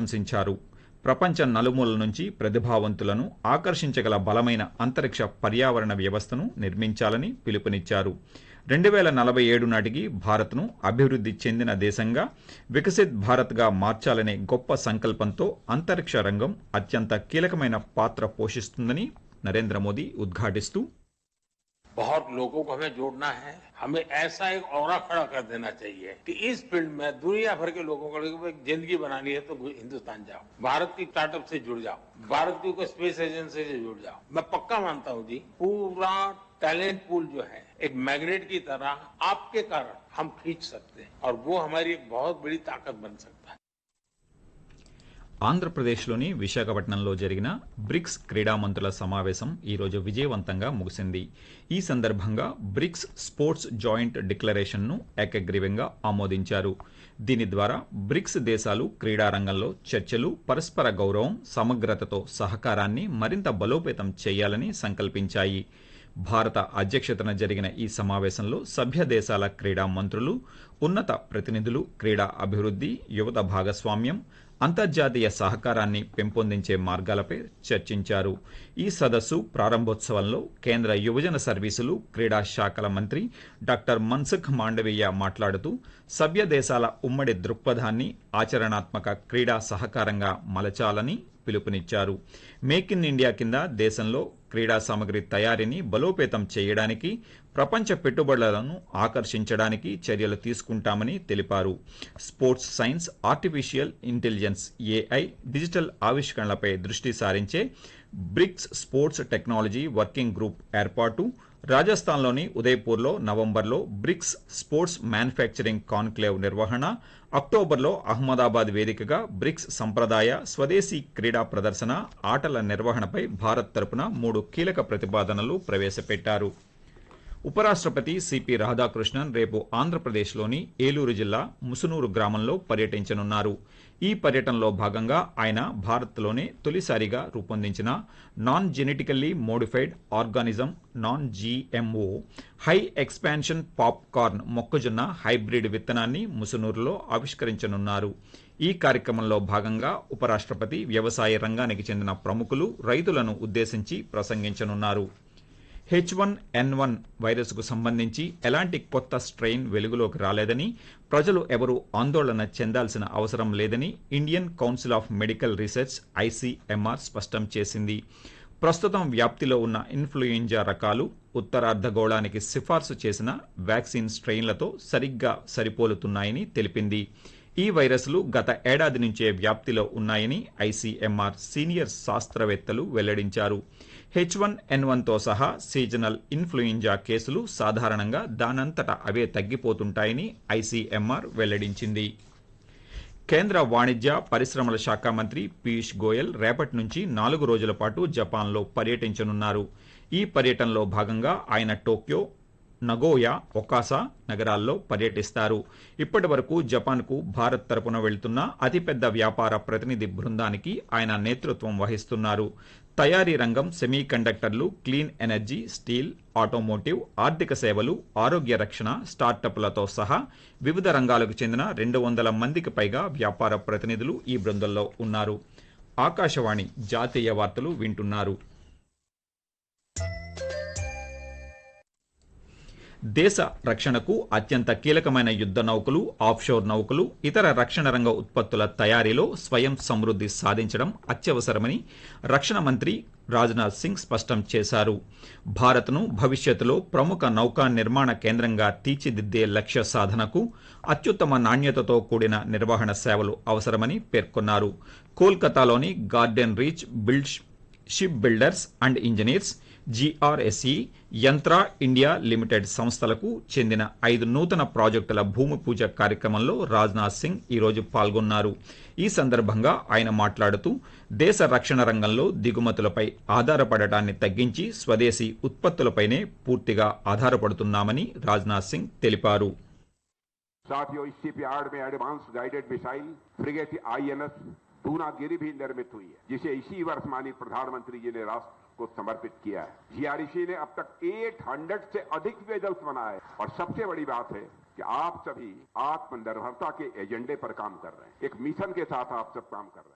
ప్రశంసించారు ప్రపంచ నలుమూలల నుంచి ప్రతిభావంతులను ఆకర్షించగల బలమైన అంతరిక్ష పర్యావరణ వ్యవస్థను నిర్మించాలని పిలుపునిచ్చారు రెండు వేల నలభై ఏడు నాటికి భారత్ను అభివృద్ధి చెందిన దేశంగా వికసిత్ భారత్గా మార్చాలనే గొప్ప సంకల్పంతో అంతరిక్ష రంగం అత్యంత కీలకమైన పాత్ర పోషిస్తుందని నరేంద్ర మోదీ ఉద్ఘాటిస్తూ बहुत लोगों को हमें जोड़ना है हमें ऐसा एक और खड़ा कर देना चाहिए कि इस फील्ड में दुनिया भर के लोगों को लगे, एक जिंदगी बनानी है तो हिंदुस्तान जाओ भारत की स्टार्टअप से जुड़ जाओ भारत की कोई स्पेस एजेंसी से जुड़ जाओ मैं पक्का मानता हूं जी पूरा टैलेंट पूल जो है एक मैग्नेट की तरह आपके कारण हम खींच सकते हैं और वो हमारी एक बहुत बड़ी ताकत बन सकता है ఆంధ్రప్రదేశ్లోని విశాఖపట్నంలో జరిగిన బ్రిక్స్ క్రీడా మంత్రుల సమావేశం ఈరోజు విజయవంతంగా ముగిసింది ఈ సందర్భంగా బ్రిక్స్ స్పోర్ట్స్ జాయింట్ డిక్లరేషన్ను ఏకగ్రీవంగా ఆమోదించారు దీని ద్వారా బ్రిక్స్ దేశాలు క్రీడా రంగంలో చర్చలు పరస్పర గౌరవం సమగ్రతతో సహకారాన్ని మరింత బలోపేతం చేయాలని సంకల్పించాయి భారత అధ్యక్షతన జరిగిన ఈ సమావేశంలో సభ్య దేశాల క్రీడా మంత్రులు ఉన్నత ప్రతినిధులు క్రీడా అభివృద్ధి యువత భాగస్వామ్యం అంతర్జాతీయ సహకారాన్ని పెంపొందించే మార్గాలపై చర్చించారు ఈ సదస్సు ప్రారంభోత్సవంలో కేంద్ర యువజన సర్వీసులు క్రీడా శాఖల మంత్రి డాక్టర్ మన్సుఖ్ మాండవీయ మాట్లాడుతూ సభ్య దేశాల ఉమ్మడి దృక్పథాన్ని ఆచరణాత్మక క్రీడా సహకారంగా మలచాలని పిలుపునిచ్చారు మేక్ ఇన్ ఇండియా కింద దేశంలో క్రీడా సామగ్రి తయారీని బలోపేతం చేయడానికి ప్రపంచ పెట్టుబడులను ఆకర్షించడానికి చర్యలు తీసుకుంటామని తెలిపారు sports science artificial intelligence AI digital ఆవిష్కరణలపై దృష్టి సారించే BRICS sports technology working group ఏర్పాటు రాజస్థాన్లోని ఉదయ్పూర్లో నవంబర్లో బ్రిక్స్ స్పోర్ట్స్ మ్యానుఫ్యాక్చరింగ్ కాన్క్లేవ్ నిర్వహణ అక్టోబర్లో అహ్మదాబాద్ వేదికగా బ్రిక్స్ సంప్రదాయ స్వదేశీ క్రీడా ప్రదర్శన ఆటల నిర్వహణపై భారత్ తరపున మూడు కీలక ప్రతిపాదనలు ప్రవేశపెట్టారు ఉపరాష్ట్రపతి సిపి రాధాకృష్ణన్ రేపు ఆంధ్రప్రదేశ్లోని ఏలూరు జిల్లా ముసునూరు గ్రామంలో పర్యటించనున్నారు ఈ పర్యటనలో భాగంగా ఆయన భారత్లోనే తొలిసారిగా రూపొందించిన non genetically modified organism non GMO high expansion popcorn మొక్కజొన్న హైబ్రిడ్ విత్తనాన్ని ముసునూరులో ఆవిష్కరించనున్నారు ఈ కార్యక్రమంలో భాగంగా ఉపరాష్ట్రపతి వ్యవసాయ రంగానికి చెందిన ప్రముఖులు రైతులను ఉద్దేశించి ప్రసంగించనున్నారు హెచ్ వన్ ఎన్ వన్ వైరస్కు సంబంధించి ఎలాంటి కొత్త స్ట్రెయిన్ వెలుగులోకి రాలేదని ప్రజలు ఎవరూ ఆందోళన చెందాల్సిన అవసరం లేదని Indian council of medical research ICMR స్పష్టం చేసింది ప్రస్తుతం వ్యాప్తిలో ఉన్న ఇన్ఫ్లుయెంజా రకాలు ఉత్తరార్ధగోళానికి సిఫార్సు చేసిన వ్యాక్సిన్ స్ట్రెయిన్లతో సరిగ్గా సరిపోలుతున్నాయని తెలిపింది ఈ వైరస్లు గత ఏడాది నుంచే వ్యాప్తిలో ఉన్నాయని ఐసీఎంఆర్ సీనియర్ శాస్త్రవేత్తలు వెల్లడించారు హెచ్ వన్ ఎన్ వన్తో సహా సీజనల్ ఇన్ఫ్లుయెంజా కేసులు సాధారణంగా దానంతట అవే తగ్గిపోతుంటాయని ఐసీఎంఆర్ వెల్లడించింది కేంద్ర వాణిజ్య పరిశ్రమల శాఖ మంత్రి పీయూష్ గోయల్ రేపటి నుంచి నాలుగు రోజుల పాటు జపాన్లో పర్యటించనున్నారు ఈ పర్యటనలో భాగంగా ఆయన టోక్యో నగోయా ఒకాసా నగరాల్లో పర్యటిస్తారు ఇప్పటి వరకు జపాన్కు భారత్ తరపున వెళ్తున్న అతిపెద్ద వ్యాపార ప్రతినిధి బృందానికి ఆయన నేతృత్వం వహిస్తున్నారు తయారీ రంగం సెమీ కండక్టర్లు క్లీన్ ఎనర్జీ స్టీల్ ఆటోమోటివ్ ఆర్థిక సేవలు ఆరోగ్య రక్షణ స్టార్టప్లతో సహా వివిధ రంగాలకు చెందిన రెండు వందల మందికి పైగా వ్యాపార ప్రతినిధులు ఈ బృందంలో ఉన్నారు ఆకాశవాణి జాతీయ వార్తలు వింటున్నారు దేశ రక్షణకు అత్యంత కీలకమైన యుద్ధ నౌకలు ఆఫ్షోర్ నౌకలు ఇతర రక్షణ రంగ ఉత్పత్తుల తయారీలో స్వయం సమృద్ధి సాధించడం అత్యవసరమని రక్షణ మంత్రి రాజ్నాథ్ సింగ్ స్పష్టం చేశారు భారత్ను భవిష్యత్తులో ప్రముఖ నౌకా నిర్మాణ కేంద్రంగా తీర్చిదిద్దే లక్ష్య సాధనకు అత్యుత్తమ నాణ్యతతో కూడిన నిర్వహణ సేవలు అవసరమని పేర్కొన్నారు కోల్కతాలోని garden reach build ship builders and engineers GRSE Yantra India limited సంస్థలకు చెందిన ఐదు నూతన ప్రాజెక్టుల భూమి పూజ కార్యక్రమంలో రాజ్నాథ్ సింగ్ ఈరోజు పాల్గొన్నారు ఈ సందర్భంగా ఆయన మాట్లాడుతూ దేశ రక్షణ రంగంలో దిగుమతులపై ఆధారపడటాన్ని తగ్గించి స్వదేశీ ఉత్పత్తులపైనే పూర్తిగా ఆధారపడుతున్నామని రాజ్నాథ్ సింగ్ తెలిపారు साथियों इस शिपयार्ड में advance guided missile frigate INS Dunagiri भी निर्मित हुई है जिसे इसी वर्ष माननीय प्रधानमंत्री जी ने राष्ट्र को समर्पित किया है जीआरसी ने अब तक 800 से अधिक वेजल्स बनाए और सबसे बड़ी बात है कि आप सभी आत्मनिर्भरता के एजेंडे पर काम कर रहे हैं एक मिशन के साथ आप सब काम कर रहे हैं